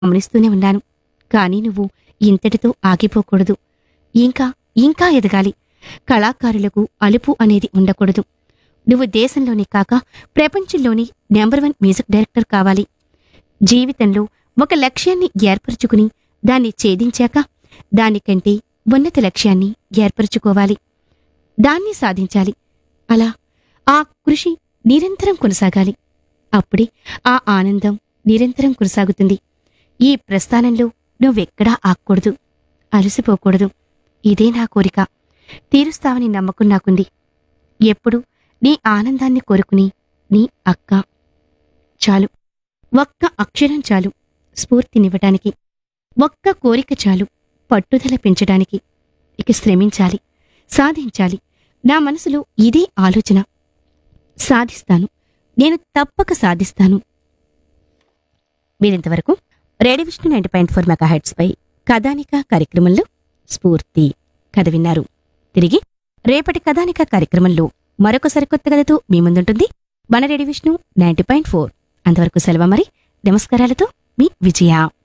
గమనిస్తూనే ఉన్నాను కానీ నువ్వు ఇంతటితో ఆగిపోకూడదు ఇంకా ఇంకా ఎదగాలి కళాకారులకు అలుపు అనేది ఉండకూడదు నువ్వు దేశంలోనే కాక ప్రపంచంలోని నెంబర్ వన్ మ్యూజిక్ డైరెక్టర్ కావాలి జీవితంలో ఒక లక్ష్యాన్ని ఏర్పరచుకుని దాన్ని ఛేదించాక దానికంటే ఉన్నత లక్ష్యాన్ని ఏర్పరచుకోవాలి దాన్ని సాధించాలి అలా ఆ కృషి నిరంతరం కొనసాగాలి అప్పుడే ఆ ఆనందం నిరంతరం కొనసాగుతుంది ఈ ప్రస్థానంలో నువ్వెక్కడా ఆక్కూడదు అలసిపోకూడదు ఇదే నా కోరిక తీరుస్తావని నమ్మకం నాకుంది ఎప్పుడు నీ ఆనందాన్ని కోరుకుని నీ అక్క చాలు ఒక్క అక్షరం చాలు స్ఫూర్తినివ్వటానికి ఒక్క కోరిక చాలు పట్టుదల పెంచడానికి ఇక శ్రమించాలి సాధించాలి నా మనసులో ఇదే ఆలోచన సాధిస్తాను నేను తప్పక సాధిస్తాను మీరింతవరకు radio Vishnu ninety point four mega పై కథానిక కార్యక్రమంలో స్ఫూర్తి కథ విన్నారు తిరిగి రేపటి కథానిక కార్యక్రమంలో మరొక సరికొత్త కథతో మీ ముందుంటుంది మన radio Vishnu ninety point four అంతవరకు సెలవు మరి నమస్కారాలతో మీ విజయ